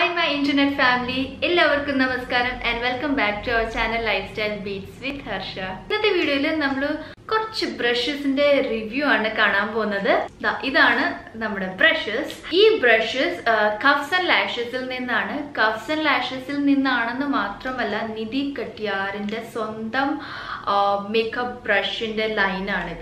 Hi my internet family എല്ലാവർക്കും നമസ്കാരം and welcome back to our channel lifestyle beats with Harsha ഇന്നത്തെ വീഡിയോയിൽ നമ്മൾ കുറച്ച് ബ്രഷസിന്റെ റിവ്യൂ ആണ് കാണാൻ പോകുന്നത് ദാ ഇതാണ് നമ്മുടെ ബ്രഷസ് ഈ ബ്രഷസ് കഫ്സ് ആൻഡ് ലാഷസിൽ നിന്നാണ് കഫ്സ് ആൻഡ് ലാഷസിൽ നിന്നാണെന്ന് മാത്രമല്ല നിധി കട്ടിയാറിന്റെ സ്വന്തം മേക്കപ്പ് ബ്രഷിന്റെ ലൈനാണിത്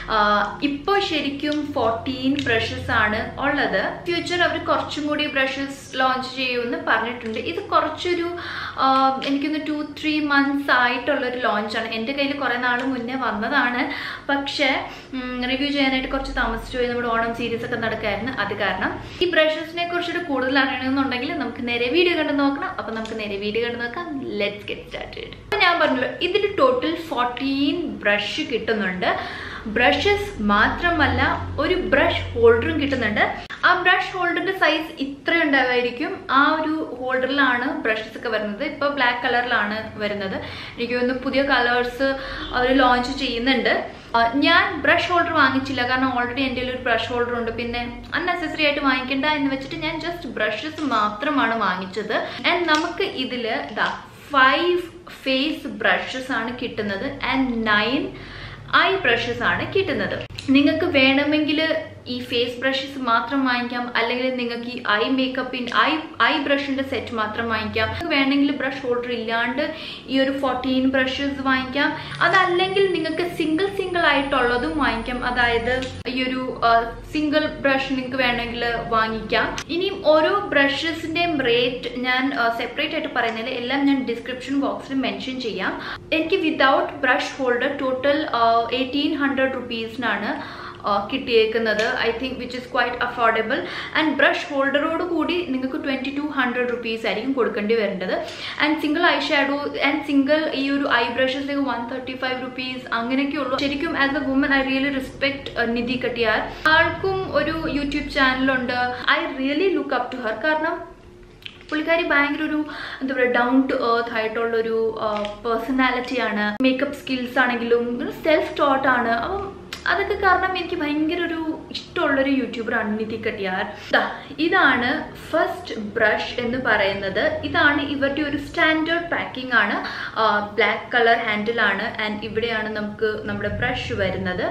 ഇപ്പോൾ ശരിക്കും ഫോർട്ടീൻ ബ്രഷസ് ആണ് ഉള്ളത് ഫ്യൂച്ചർ അവർ കുറച്ചും കൂടി ബ്രഷസ് ലോഞ്ച് ചെയ്യുമെന്ന് പറഞ്ഞിട്ടുണ്ട് ഇത് കുറച്ചൊരു ആ, എനിക്കൊന്ന് ടു ത്രീ മന്ത്സ് ആയിട്ടുള്ളൊരു ലോഞ്ചാണ് എൻ്റെ കയ്യിൽ കുറേ നാൾ മുന്നേ വന്നതാണ് പക്ഷേ റിവ്യൂ ചെയ്യാനായിട്ട് കുറച്ച് താമസിച്ചു പോയി നമ്മുടെ ഓണം സീരീസ് ഒക്കെ നടക്കായിരുന്നു അത് കാരണം ഈ ബ്രഷസിനെ കുറിച്ചിട്ട് കൂടുതൽ അറിയണമെന്നുണ്ടെങ്കിൽ നമുക്ക് നേരെ വീഡിയോ കണ്ട് നോക്കണം അപ്പം നമുക്ക് നേരെ വീഡിയോ കണ്ട് നോക്കാം ലെറ്റ്സ് ഗെറ്റ് സ്റ്റാർട്ടഡ് അപ്പം ഞാൻ പറഞ്ഞല്ലോ ഇതിൽ ടോട്ടൽ ഫോർട്ടീൻ ബ്രഷ് കിട്ടുന്നുണ്ട് ബ്രഷസ് മാത്രമല്ല ഒരു ബ്രഷ് ഹോൾഡറും കിട്ടുന്നുണ്ട് ആ ബ്രഷ് ഹോൾഡറിന്റെ സൈസ് ഇത്ര ഉണ്ടാവായിരിക്കും ആ ഒരു ഹോൾഡറിലാണ് ബ്രഷസ് ഒക്കെ വരുന്നത് ഇപ്പോൾ ബ്ലാക്ക് കളറിലാണ് വരുന്നത് എനിക്ക് തോന്നുന്നു പുതിയ കളേഴ്സ് അവർ ലോഞ്ച് ചെയ്യുന്നുണ്ട് ആ, ഞാൻ ബ്രഷ് ഹോൾഡർ വാങ്ങിച്ചില്ല കാരണം ഓൾറെഡി എൻ്റെ ഒരു ബ്രഷ് ഹോൾഡർ ഉണ്ട് പിന്നെ അൺനെസസറി ആയിട്ട് വാങ്ങിക്കണ്ട എന്ന് വെച്ചിട്ട് ഞാൻ ജസ്റ്റ് ബ്രഷസ് മാത്രമാണ് വാങ്ങിച്ചത് ആൻഡ് നമുക്ക് ഇതിൽ ഇതാ ഫൈവ് ഫേസ് ബ്രഷസ് ആണ് കിട്ടുന്നത് ആൻഡ് നയൻ ഐ ബ്രഷസ് ആണ് കിട്ടുന്നത് നിങ്ങൾക്ക് വേണമെങ്കിൽ ഈ ഫേസ് ബ്രഷസ് മാത്രം വാങ്ങിക്കാം അല്ലെങ്കിൽ നിങ്ങൾക്ക് ഈ ഐ മേക്കപ്പിൻ ഐ ഐ ബ്രഷിന്റെ സെറ്റ് മാത്രം വാങ്ങിക്കാം നിങ്ങൾക്ക് വേണമെങ്കിൽ ബ്രഷ് ഹോൾഡർ ഇല്ലാണ്ട് ഈ ഒരു ഫോർട്ടീൻ ബ്രഷസ് വാങ്ങിക്കാം അതല്ലെങ്കിൽ നിങ്ങൾക്ക് സിംഗിൾ സിംഗിൾ ആയിട്ടുള്ളതും വാങ്ങിക്കാം അതായത് ഈ ഒരു സിംഗിൾ ബ്രഷ് നിങ്ങൾക്ക് വേണമെങ്കിൽ വാങ്ങിക്കാം ഇനിയും ഓരോ ബ്രഷസിന്റെയും റേറ്റ് ഞാൻ സെപ്പറേറ്റ് ആയിട്ട് പറയുന്നില്ല എല്ലാം ഞാൻ ഡിസ്ക്രിപ്ഷൻ ബോക്സിൽ മെൻഷൻ ചെയ്യാം എനിക്ക് without brush holder total eighteen hundred റുപ്പീസിനാണ് കിട്ടിയേക്കുന്നത് I think which is quite affordable and brush ഹോൾഡറോട് കൂടി നിങ്ങൾക്ക് ട്വൻറ്റി ടു ഹൺഡ്രഡ് റുപ്പീസ് ആയിരിക്കും കൊടുക്കേണ്ടി വരേണ്ടത് and single eye shadow and single ഈ ഒരു ഐ ബ്രഷസിലേക്ക് വൺ തേർട്ടി ഫൈവ് റുപ്പീസ് അങ്ങനെയൊക്കെ ഉള്ളൂ ശരിക്കും as a woman I really respect Nidhi Katiyar ആൾക്കും ഒരു യൂട്യൂബ് ചാനലുണ്ട് I really look up to her കാരണം പുള്ളിക്കാരി ഭയങ്കര ഒരു എന്താ പറയുക ഡൗൺ ടു എർത്ത് ആയിട്ടുള്ളൊരു പേഴ്സണാലിറ്റിയാണ് മേക്കപ്പ് സ്കിൽസ് ആണെങ്കിലും സെൽഫ് ടോട്ട് ആണ് അപ്പം അതൊക്കെ കാരണം എനിക്ക് ഭയങ്കര ഒരു ഇഷ്ടമുള്ളൊരു യൂട്യൂബറാണ് നിധി കട്ടിയാർ ദാ ഇതാണ് ഫസ്റ്റ് ബ്രഷ് എന്ന് പറയുന്നത് ഇതാണ് ഇവരുടെ ഒരു സ്റ്റാൻഡേർഡ് പാക്കിംഗ് ആണ് ബ്ലാക്ക് കളർ ഹാൻഡിലാണ് ആൻഡ് ഇവിടെയാണ് നമുക്ക് നമ്മുടെ ബ്രഷ് വരുന്നത്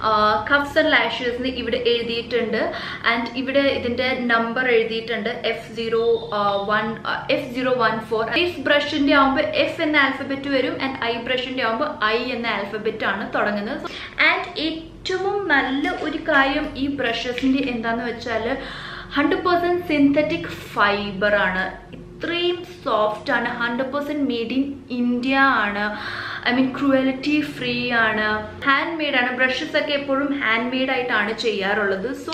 കഫ്സ് ആൻഡ് ലാഷസ് ഇവിടെ എഴുതിയിട്ടുണ്ട് ആൻഡ് ഇവിടെ ഇതിന്റെ നമ്പർ എഴുതിയിട്ടുണ്ട് F zero one F zero one four face ബ്രഷിന്റെ ആകുമ്പോൾ എഫ് എന്ന ആൽഫബറ്റ് വരും ആൻഡ് ഐ ബ്രഷിന്റെ ആകുമ്പോൾ ഐ എന്ന ആൽഫബറ്റ് ആണ് തുടങ്ങുന്നത് ആൻഡ് ഏറ്റവും നല്ല ഒരു കാര്യം ഈ ബ്രഷസിന്റെ എന്താന്ന് വെച്ചാൽ ഹൺഡ്രഡ് പെർസെന്റ് സിന്തറ്റിക് ഫൈബർ ആണ് ഇത്രയും സോഫ്റ്റ് ആണ് hundred percent made in India ആണ് ഐ മീൻ ക്രൂവലിറ്റി ഫ്രീ ആണ് ഹാൻഡ് മെയ്ഡ് ആണ് ബ്രഷസ് ഒക്കെ എപ്പോഴും ഹാൻഡ് മെയ്ഡ് ആയിട്ടാണ് ചെയ്യാറുള്ളത് സോ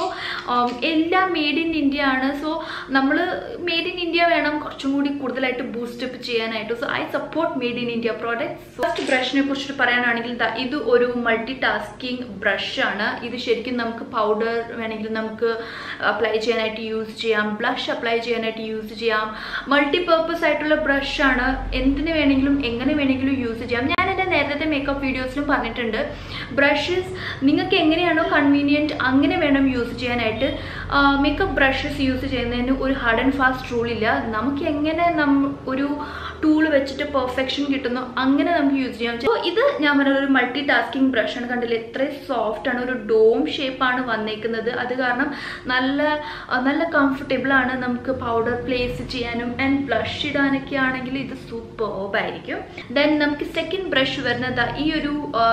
എല്ലാം മെയ്ഡ് ഇൻ ഇന്ത്യ ആണ് സോ നമ്മൾ മെയ്ഡ് ഇൻ ഇന്ത്യ വേണം കുറച്ചും കൂടി കൂടുതലായിട്ട് ബൂസ്റ്റപ്പ് ചെയ്യാനായിട്ട് so I support made in India product first ബ്രഷിനെ കുറിച്ചിട്ട് പറയാനാണെങ്കിൽ ദാ ഇത് ഒരു മൾട്ടി ടാസ്കിങ് ബ്രഷ് ആണ് ഇത് ശരിക്കും നമുക്ക് പൗഡർ വേണമെങ്കിൽ നമുക്ക് അപ്ലൈ ചെയ്യാനായിട്ട് യൂസ് ചെയ്യാം ബ്ലഷ് അപ്ലൈ ചെയ്യാനായിട്ട് യൂസ് ചെയ്യാം മൾട്ടി പർപ്പസ് ആയിട്ടുള്ള ബ്രഷ് ആണ് എന്തിനു വേണമെങ്കിലും എങ്ങനെ വേണമെങ്കിലും യൂസ് ചെയ്യാം ഞാൻ എൻ്റെ നേരത്തെ മേക്കപ്പ് വീഡിയോസിലും പറഞ്ഞിട്ടുണ്ട് ബ്രഷസ് നിങ്ങൾക്ക് എങ്ങനെയാണോ കൺവീനിയൻറ്റ് അങ്ങനെ വേണം യൂസ് ചെയ്യാനായിട്ട് മേക്കപ്പ് ബ്രഷസ് യൂസ് ചെയ്യുന്നതിന് ഒരു ഹാർഡ് ആൻഡ് ഫാസ്റ്റ് റൂൾ ഇല്ല നമുക്ക് എങ്ങനെ നം ഒരു ടൂൾ വെച്ചിട്ട് പെർഫെക്ഷൻ കിട്ടുന്നു അങ്ങനെ നമുക്ക് യൂസ് ചെയ്യാം അപ്പോൾ ഇത് ഞാൻ പറഞ്ഞ ഒരു മൾട്ടി ടാസ്കിങ് ബ്രഷ് ആണ് കണ്ടില്ല എത്രയും സോഫ്റ്റ് ആണ് ഒരു ഡോം ഷേപ്പാണ് വന്നേക്കുന്നത് അത് കാരണം നല്ല ആ, നല്ല കംഫർട്ടബിൾ ആണ് നമുക്ക് പൗഡർ പ്ലേസ് ചെയ്യാനും ആൻഡ് ബ്ലഷ് ഇടാനൊക്കെ ആണെങ്കിൽ ഇത് സൂപ്പർബ് ആയിരിക്കും ദെൻ നമുക്ക് സെക്കൻഡ് ബ്രഷ് വരുന്നത് ദാ ഈ ഒരു ആ,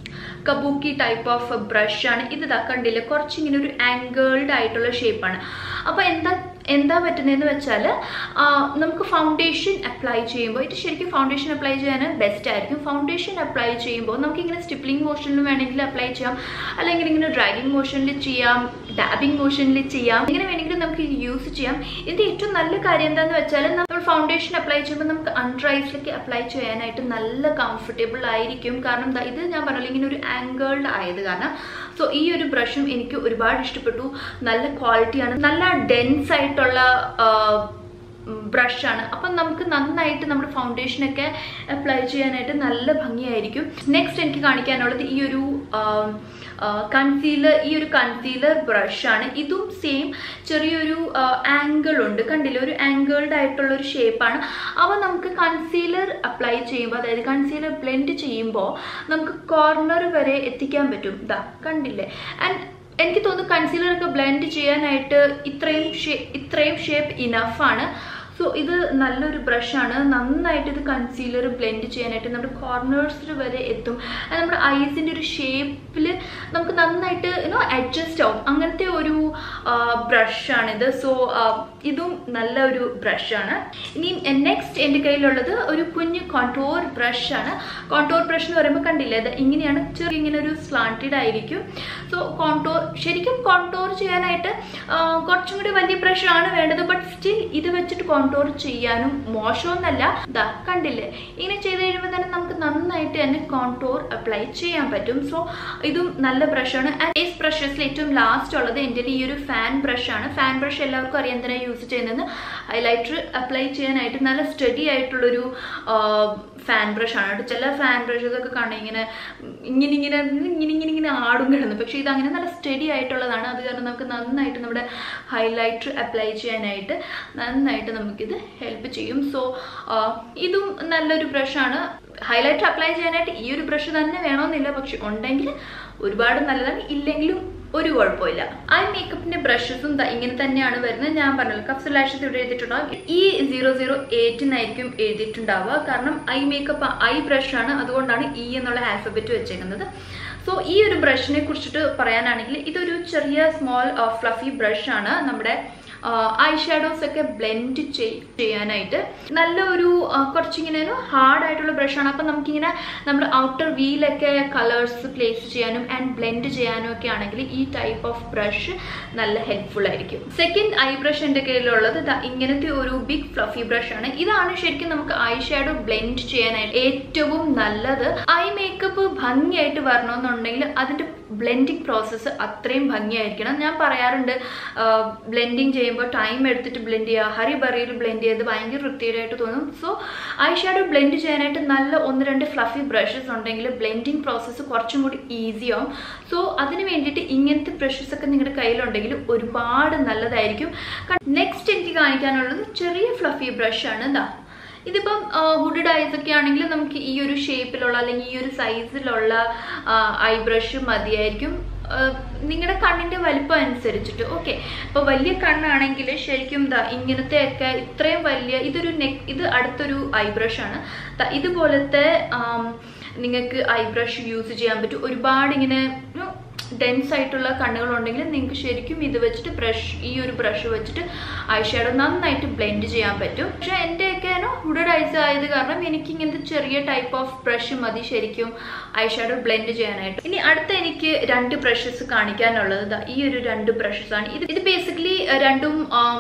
കബൂക്കി ടൈപ്പ് ഓഫ് ബ്രഷ് ആണ് ഇത് ഇതാ കണ്ടില്ല കുറച്ചിങ്ങനെ ഒരു ആംഗിൾഡ് ആയിട്ടുള്ള ഷേപ്പാണ് അപ്പോൾ എന്താ എന്താ പറ്റുന്നതെന്ന് വെച്ചാൽ നമുക്ക് ഫൗണ്ടേഷൻ അപ്ലൈ ചെയ്യുമ്പോൾ ഇത് ശരിക്കും ഫൗണ്ടേഷൻ അപ്ലൈ ചെയ്യാൻ ബെസ്റ്റ് ആയിരിക്കും ഫൗണ്ടേഷൻ അപ്ലൈ ചെയ്യുമ്പോൾ നമുക്ക് ഇങ്ങനെ സ്റ്റിപ്ലിംഗ് മോഷനിൽ വേണമെങ്കിൽ അപ്ലൈ ചെയ്യാം അല്ലെങ്കിൽ ഇങ്ങനെ ഡ്രാഗിങ് മോഷനിൽ ചെയ്യാം ഡാബിങ് മോഷനിൽ ചെയ്യാം ഇങ്ങനെ വേണമെങ്കിൽ നമുക്ക് യൂസ് ചെയ്യാം ഇതിൻ്റെ ഏറ്റവും നല്ല കാര്യം എന്താണെന്ന് വെച്ചാൽ നമ്മൾ ഫൗണ്ടേഷൻ അപ്ലൈ ചെയ്യുമ്പോൾ നമുക്ക് അണ്ടർ ഐസിലേക്ക് അപ്ലൈ ചെയ്യാനായിട്ട് നല്ല കംഫർട്ടബിൾ ആയിരിക്കും കാരണം ദാ ഇത് ഞാൻ പറഞ്ഞില്ല ഇങ്ങനെ ഒരു ആംഗിൾഡ് ആയത് കാരണം സോ ഈ ഒരു ബ്രഷും എനിക്ക് ഒരുപാട് ഇഷ്ടപ്പെട്ടു നല്ല ക്വാളിറ്റിയാണ് നല്ല ഡെൻസ് ആയിട്ടുള്ള ബ്രഷാണ് അപ്പം നമുക്ക് നന്നായിട്ട് നമ്മുടെ ഫൗണ്ടേഷനൊക്കെ അപ്ലൈ ചെയ്യാനായിട്ട് നല്ല ഭംഗിയായിരിക്കും നെക്സ്റ്റ് എനിക്ക് കാണിക്കാനുള്ളത് ഈ ഒരു കൺസീലർ ഈ ഒരു കൺസീലർ ബ്രഷാണ് ഇതും സെയിം ചെറിയൊരു ആംഗിൾ ഉണ്ട് കണ്ടില്ല ഒരു ആംഗിൾഡ് ആയിട്ടുള്ള ഒരു ഷേപ്പാണ് അവ നമുക്ക് കൺസീലർ അപ്ലൈ ചെയ്യുമ്പോൾ അതായത് കൺസീലർ ബ്ലെൻഡ് ചെയ്യുമ്പോൾ നമുക്ക് കോർണർ വരെ എത്തിക്കാൻ പറ്റും ഇതാ കണ്ടില്ലേ ആൻഡ് എനിക്ക് തോന്നുന്നു കൺസീലർ ഒക്കെ ബ്ലെൻഡ് ചെയ്യാനായിട്ട് ഇത്രയും ഷേ ഇത്രയും ഷേപ്പ് ഇനഫാണ് സോ ഇത് നല്ലൊരു ബ്രഷാണ് നന്നായിട്ട് ഇത് കൺസീലർ ബ്ലെൻഡ് ചെയ്യാനായിട്ട് നമ്മുടെ കോർണേഴ്സിൽ വരെ എത്തും അത് നമ്മുടെ ഐസിൻ്റെ ഒരു ഷേപ്പിൽ നമുക്ക് നന്നായിട്ട് യുനോ അഡ്ജസ്റ്റ് ആവും അങ്ങനത്തെ ഒരു ബ്രഷാണിത് സോ ഇതും നല്ല ഒരു ബ്രഷാണ് ഇനി നെക്സ്റ്റ് എൻ്റെ കയ്യിലുള്ളത് ഒരു കുഞ്ഞ് കോണ്ടോർ ബ്രഷാണ് കോണ്ടോർ ബ്രഷ് എന്ന് പറയുമ്പോൾ കണ്ടില്ലേ അത് ഇങ്ങനെയാണ് ചെറിയ ഇങ്ങനെ ഒരു സ്ലാൻറ്റഡ് ആയിരിക്കും സോ കോണ്ടോർ ശരിക്കും കോണ്ടോർ ചെയ്യാനായിട്ട് കുറച്ചും കൂടി വലിയ ബ്രഷാണ് വേണ്ടത് ബട്ട് സ്റ്റിൽ ഇത് വെച്ചിട്ട് കോണ്ടോർ ചെയ്യാനും മോശമൊന്നല്ല ഇതാ കണ്ടില്ലേ ഇങ്ങനെ ചെയ്ത് കഴിയുമ്പോൾ തന്നെ നമുക്ക് നന്നായിട്ട് തന്നെ കോണ്ടോർ അപ്ലൈ ചെയ്യാൻ പറ്റും സോ ഇതും നല്ല ബ്രഷാണ് ആൻഡ് ഫേസ് ബ്രഷസിൽ ഏറ്റവും ലാസ്റ്റ് ഉള്ളത് എൻ്റെ ഈ ഒരു ഫാൻ ബ്രഷാണ് ഫാൻ ബ്രഷ് എല്ലാവർക്കും അറിയാൻ തന്നെ യൂസ് ചെയ്യുന്നത് ഹൈലൈറ്റർ അപ്ലൈ ചെയ്യാനായിട്ട് നല്ല സ്റ്റഡി ആയിട്ടുള്ളൊരു ഫാൻ ബ്രഷ് ആണ് കേട്ടോ ചില ഫാൻ ബ്രഷസ് ഒക്കെ കാണാൻ ഇങ്ങനെ ഇങ്ങനെ ഇങ്ങനെ ഇങ്ങനെ ഇങ്ങനെ ഇങ്ങനെ ആടും കിടന്നു പക്ഷേ ഇത് അങ്ങനെ നല്ല സ്റ്റഡി ആയിട്ടുള്ളതാണ് അത് കാരണം നമുക്ക് നന്നായിട്ട് നമ്മുടെ ഹൈലൈറ്റർ അപ്ലൈ ചെയ്യാനായിട്ട് നന്നായിട്ട് നമുക്കിത് ഹെൽപ്പ് ചെയ്യും സോ ഇതും നല്ലൊരു ബ്രഷാണ് ഹൈലൈറ്റർ അപ്ലൈ ചെയ്യാനായിട്ട് ഈ ഒരു ബ്രഷ് തന്നെ വേണമെന്നില്ല പക്ഷെ ഉണ്ടെങ്കിൽ ഒരുപാട് നല്ലതാണ് ഇല്ലെങ്കിലും ഒരു കുഴപ്പമില്ല ഐ മേക്കപ്പിന്റെ ബ്രഷസും ഇങ്ങനെ തന്നെയാണ് വരുന്നത് ഞാൻ പറഞ്ഞല്ലോ കപ്സ് ലാഷസ് ഇവിടെ എഴുതിയിട്ടുണ്ടാവും ഈ സീറോ സീറോ എയ്റ്റിനായിരിക്കും എഴുതിയിട്ടുണ്ടാവുക കാരണം ഐ മേക്കപ്പ് ഐ ബ്രഷാണ് അതുകൊണ്ടാണ് ഇ എന്നുള്ള ആൽഫബറ്റ് വെച്ചേക്കുന്നത് സോ ഈ ഒരു ബ്രഷിനെ കുറിച്ചിട്ട് പറയാനാണെങ്കിൽ ഇതൊരു ചെറിയ സ്മോൾ ഫ്ലഫി ബ്രഷാണ് നമ്മുടെ ഐ ഷാഡോസ് ഒക്കെ ബ്ലെൻഡ് ചെയ്യാനായിട്ട് നല്ലൊരു കുറച്ചിങ്ങനെ ഒരു ഹാർഡ് ആയിട്ടുള്ള ബ്രഷാണ് അപ്പം നമുക്കിങ്ങനെ നമ്മുടെ ഔട്ടർ വീലൊക്കെ കളേഴ്സ് പ്ലേസ് ചെയ്യാനും ആൻഡ് ബ്ലെൻഡ് ചെയ്യാനും ഒക്കെ ആണെങ്കിൽ ഈ ടൈപ്പ് ഓഫ് ബ്രഷ് നല്ല ഹെൽപ്ഫുൾ ആയിരിക്കും സെക്കൻഡ് ഐ ബ്രഷ് എൻ്റെ കയ്യിലുള്ളത് ഇങ്ങനത്തെ ഒരു ബിഗ് ഫ്ലഫി ബ്രഷ് ആണ് ഇതാണ് ശരിക്കും നമുക്ക് ഐ ഷാഡോ ബ്ലെൻഡ് ചെയ്യാനായിട്ട് ഏറ്റവും നല്ലത് ഐ മേക്കപ്പ് ഭംഗിയായിട്ട് വരണമെന്നുണ്ടെങ്കിൽ അതിൻ്റെ ബ്ലെൻഡിങ് പ്രോസസ്സ് അത്രയും ഭംഗിയായിരിക്കണം ഞാൻ പറയാറുണ്ട് ബ്ലെൻഡിങ് ചെയ്യുമ്പോൾ ടൈം എടുത്തിട്ട് ബ്ലെൻഡ് ചെയ്യുക ഹറി ബറിയിൽ ബ്ലെൻഡ് ചെയ്ത് ഭയങ്കര വൃത്തിയായിട്ട് തോന്നും സോ ഐ ഷാഡോ ബ്ലെൻഡ് ചെയ്യാനായിട്ട് നല്ല ഒന്ന് രണ്ട് ഫ്ലഫി ബ്രഷസ് ഉണ്ടെങ്കിൽ ബ്ലെൻഡിങ് പ്രോസസ്സ് കുറച്ചും കൂടി ഈസി ആവും സോ അതിന് വേണ്ടിയിട്ട് ഇങ്ങനത്തെ ബ്രഷസ് ഒക്കെ നിങ്ങളുടെ കയ്യിലുണ്ടെങ്കിൽ ഒരുപാട് നല്ലതായിരിക്കും നെക്സ്റ്റ് എനിക്ക് കാണിക്കാനുള്ളത് ചെറിയ ഫ്ലഫി ബ്രഷാണ് ഇതാ ഇതിപ്പം ഹുഡഡ് ഐസ് ഒക്കെ ആണെങ്കിൽ നമുക്ക് ഈ ഒരു ഷേപ്പിലുള്ള അല്ലെങ്കിൽ ഈ ഒരു സൈസിലുള്ള ഐ ബ്രഷ് മതിയായിരിക്കും നിങ്ങളുടെ കണ്ണിൻ്റെ വലിപ്പം അനുസരിച്ചിട്ട് ഓക്കെ അപ്പോൾ വലിയ കണ്ണാണെങ്കിൽ ശരിക്കും ഇതാ ഇങ്ങനത്തെ ഒക്കെ ഇത്രയും വലിയ ഇതൊരു നെക്ക് ഇത് അടുത്തൊരു ഐ ബ്രഷാണ് ഇതുപോലത്തെ നിങ്ങൾക്ക് ഐ ബ്രഷ് യൂസ് ചെയ്യാൻ പറ്റും ഒരുപാട് ഇങ്ങനെ ഡെൻസ് ആയിട്ടുള്ള കണ്ണുകളുണ്ടെങ്കിൽ നിങ്ങൾക്ക് ശരിക്കും ഇത് വെച്ചിട്ട് ബ്രഷ് ഈ ഒരു ബ്രഷ് വെച്ചിട്ട് ഐ ഷാഡോ നന്നായിട്ട് ബ്ലെൻഡ് ചെയ്യാൻ പറ്റും പക്ഷേ എൻ്റെയൊക്കെ ഹുഡഡ് ഐസ് ആയത് കാരണം എനിക്ക് ഇങ്ങനത്തെ ചെറിയ ടൈപ്പ് ഓഫ് ബ്രഷ് മതി ശരിക്കും ഐ ഷാഡോ ബ്ലെൻഡ് ചെയ്യാനായിട്ട് ഇനി അടുത്ത എനിക്ക് രണ്ട് ബ്രഷസ് കാണിക്കാനുള്ളത് ഈ ഒരു രണ്ട് ബ്രഷസ് ആണ് ഇത് ഇത് ബേസിക്കലി രണ്ടും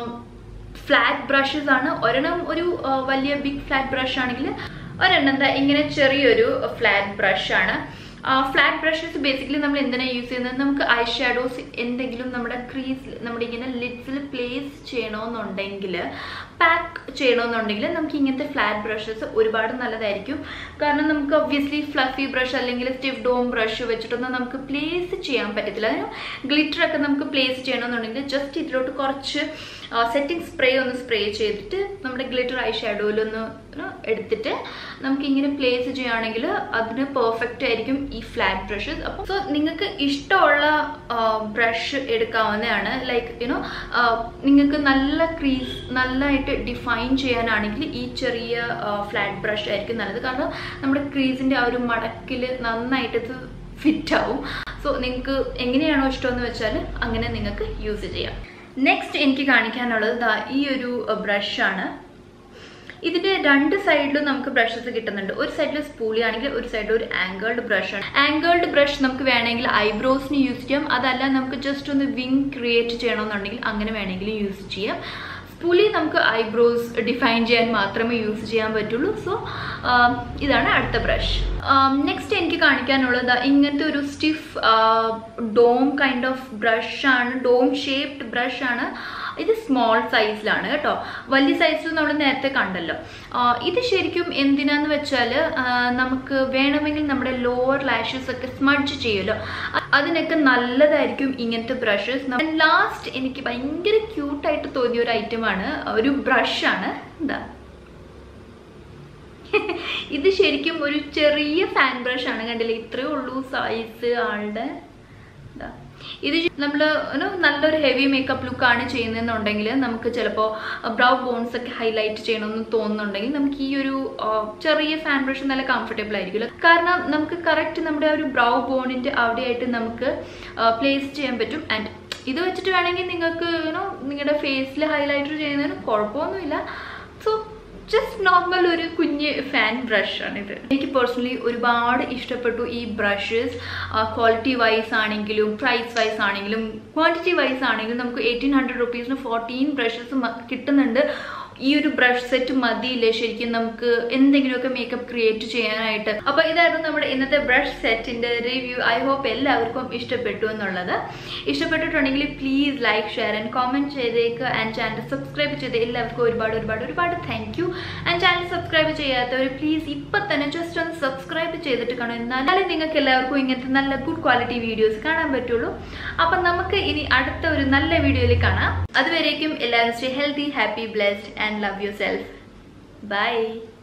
ഫ്ലാറ്റ് ബ്രഷസ് ആണ് ഒരെണ്ണം ഒരു വലിയ ബിഗ് ഫ്ലാറ്റ് ബ്രഷ് ആണെങ്കിൽ ഒരെണ്ണം എന്താ ഇങ്ങനെ ചെറിയൊരു ഫ്ലാറ്റ് ബ്രഷ് ആണ് ഫ്ലാറ്റ് ബ്രഷസ് ബേസിക്കലി നമ്മൾ എന്തിനാണ് യൂസ് ചെയ്യുന്നത് നമുക്ക് ഐ ഷാഡോസ് എന്തെങ്കിലും നമ്മുടെ ക്രീസിൽ നമ്മുടെ ഇങ്ങനെ ലിഡ്സിൽ പ്ലേസ് ചെയ്യണമെന്നുണ്ടെങ്കിൽ പാക്ക് ചെയ്യണമെന്നുണ്ടെങ്കിൽ നമുക്ക് ഇങ്ങനത്തെ ഫ്ലാറ്റ് ബ്രഷസ് ഒരുപാട് നല്ലതായിരിക്കും കാരണം നമുക്ക് ഒബ്വിയസ്ലി ഫ്ലഫി ബ്രഷ് അല്ലെങ്കിൽ സ്റ്റിഫ് ഡോം ബ്രഷ് വെച്ചിട്ടൊന്നും നമുക്ക് പ്ലേസ് ചെയ്യാൻ പറ്റത്തില്ല അതിന് ഗ്ലിറ്റർ ഒക്കെ നമുക്ക് പ്ലേസ് ചെയ്യണമെന്നുണ്ടെങ്കിൽ ജസ്റ്റ് ഇതിലോട്ട് കുറച്ച് സെറ്റിംഗ് സ്പ്രേ ഒന്ന് സ്പ്രേ ചെയ്തിട്ട് നമ്മുടെ ഗ്ലിറ്റർ ഐ ഷാഡോയിലൊന്ന് എടുത്തിട്ട് നമുക്ക് ഇങ്ങനെ പ്ലേസ് ചെയ്യുകയാണെങ്കിൽ അതിന് പെർഫെക്റ്റ് ആയിരിക്കും ഈ ഫ്ലാറ്റ് ബ്രഷസ് അപ്പോൾ സോ നിങ്ങൾക്ക് ഇഷ്ടമുള്ള ബ്രഷ് എടുക്കാവുന്നതാണ് ലൈക്ക് യുനോ നിങ്ങൾക്ക് നല്ല ക്രീസ് നല്ലതായിട്ട് ഡിഫൈൻ ചെയ്യാനാണെങ്കിൽ ഈ ചെറിയ ഫ്ലാറ്റ് ബ്രഷ് ആയിരിക്കും നല്ലത് കാരണം നമ്മുടെ ക്രീസിൻ്റെ ആ ഒരു മടക്കിൽ നന്നായിട്ട് ഇത് ഫിറ്റ് ആവും സോ നിങ്ങൾക്ക് എങ്ങനെയാണോ ഇഷ്ടമെന്ന് വെച്ചാൽ അങ്ങനെ നിങ്ങൾക്ക് യൂസ് ചെയ്യാം നെക്സ്റ്റ് എനിക്ക് കാണിക്കാനുള്ളത് ദാ ഈ ഒരു ബ്രഷാണ് ഇതിന്റെ രണ്ട് സൈഡിലും നമുക്ക് ബ്രഷസ് കിട്ടുന്നുണ്ട് ഒരു സൈഡിൽ സ്പൂളി ആണെങ്കിൽ ഒരു സൈഡിൽ ഒരു ആംഗിൾഡ് ബ്രഷ് ആണ് ആംഗിൾഡ് ബ്രഷ് നമുക്ക് വേണമെങ്കിൽ ഐബ്രോസിന് യൂസ് ചെയ്യാം അതല്ല നമുക്ക് ജസ്റ്റ് ഒന്ന് വിങ് ക്രിയേറ്റ് ചെയ്യണമെന്നുണ്ടെങ്കിൽ അങ്ങനെ വേണമെങ്കിൽ യൂസ് ചെയ്യാം സ്പൂലി നമുക്ക് ഐബ്രോസ് ഡിഫൈൻ ചെയ്യാൻ മാത്രമേ യൂസ് ചെയ്യാൻ പറ്റുള്ളൂ സോ ഇതാണ് അടുത്ത ബ്രഷ് നെക്സ്റ്റ് എനിക്ക് കാണിക്കാനുള്ളത് ഇങ്ങനത്തെ ഒരു stiff dome kind of brush ആണ് ഡോം ഷേപ്ഡ് ബ്രഷ് ആണ് ഇത് സ്മോൾ സൈസിലാണ് കേട്ടോ വലിയ സൈസിൽ നമ്മൾ നേരത്തെ കണ്ടല്ലോ ആ, ഇത് ശരിക്കും എന്തിനാന്ന് വെച്ചാൽ നമുക്ക് വേണമെങ്കിൽ നമ്മുടെ ലോവർ ലാഷസ് ഒക്കെ സ്മഡ്ജ് ചെയ്യുമല്ലോ അ- അതിനൊക്കെ നല്ലതായിരിക്കും ഇങ്ങനത്തെ ബ്രഷസ് ലാസ്റ്റ് എനിക്ക് ഭയങ്കര ക്യൂട്ടായിട്ട് തോന്നിയ ഒരു ഐറ്റമാണ് ഒരു ബ്രഷാണ് എന്താ ഇത് ശരിക്കും ഒരു ചെറിയ ഫാൻ ബ്രഷ് ആണ് കണ്ടില്ലേ ഇത്രയേ ഉള്ളൂ സൈസ് ആളുടെ ഇതാ. ഇത് നമ്മൾ നല്ലൊരു ഹെവി മേക്കപ്പ് ലുക്ക് ആണ് ചെയ്യുന്നതെന്നുണ്ടെങ്കിൽ നമുക്ക് ചിലപ്പോൾ ബ്രൗ ബോൺസ് ഒക്കെ ഹൈലൈറ്റ് ചെയ്യണമെന്ന് തോന്നുന്നുണ്ടെങ്കിൽ നമുക്ക് ഈ ഒരു ആ, ചെറിയ ഫാൻ ബ്രഷ് നല്ല കംഫർട്ടബിൾ ആയിരിക്കുമല്ലോ കാരണം നമുക്ക് കറക്റ്റ് നമ്മുടെ ആ ഒരു ബ്രൗ ബോണിൻ്റെ അവിടെയായിട്ട് നമുക്ക് പ്ലേസ് ചെയ്യാൻ പറ്റും ആൻഡ് ഇത് വെച്ചിട്ട് വേണമെങ്കിൽ നിങ്ങൾക്ക് യുനോ നിങ്ങളുടെ ഫേസിൽ ഹൈലൈറ്റർ ചെയ്യുന്നതിന് കുഴപ്പമൊന്നുമില്ല സോ ജസ്റ്റ് നോർമൽ ഒരു കുഞ്ഞ് ഫാൻ ബ്രഷ് ആണിത് എനിക്ക് പേഴ്സണലി ഒരുപാട് ഇഷ്ടപ്പെട്ടു ഈ ബ്രഷസ് ക്വാളിറ്റി വൈസ് ആണെങ്കിലും പ്രൈസ് വൈസ് ആണെങ്കിലും ക്വാണ്ടിറ്റി വൈസ് ആണെങ്കിലും നമുക്ക് എയ്റ്റീൻ ഹൺഡ്രഡ് റുപ്പീസിന് ഫോർട്ടീൻ ബ്രഷസ് കിട്ടുന്നുണ്ട് ഈ ഒരു ബ്രഷ് സെറ്റ് മതിയില്ലേ ശരിക്കും നമുക്ക് എന്തെങ്കിലുമൊക്കെ മേക്കപ്പ് ക്രിയേറ്റ് ചെയ്യാനായിട്ട് അപ്പോൾ ഇതായിരുന്നു നമ്മുടെ ഇന്നത്തെ ബ്രഷ് സെറ്റിന്റെ റിവ്യൂ ഐ ഹോപ്പ് എല്ലാവർക്കും ഇഷ്ടപ്പെട്ടു എന്നുള്ളത് ഇഷ്ടപ്പെട്ടിട്ടുണ്ടെങ്കിൽ please like share and comment ചെയ്തേക്ക് ആൻഡ് ചാനൽ സബ്സ്ക്രൈബ് ചെയ്ത് എല്ലാവർക്കും ഒരുപാട് ഒരുപാട് ഒരുപാട് thank you and channel subscribe ചെയ്യാത്തവർ പ്ലീസ് ഇപ്പം തന്നെ ജസ്റ്റ് ഒന്ന് സബ്സ്ക്രൈബ് ചെയ്തിട്ട് കാണും എന്നാലേ നിങ്ങൾക്ക് എല്ലാവർക്കും ഇങ്ങനത്തെ നല്ല ഗുഡ് ക്വാളിറ്റി വീഡിയോസ് കാണാൻ പറ്റുള്ളൂ അപ്പം നമുക്ക് ഇനി അടുത്ത ഒരു നല്ല വീഡിയോയിൽ കാണാം അതുവരേക്കും എല്ലാവരും stay healthy happy blessed and love yourself by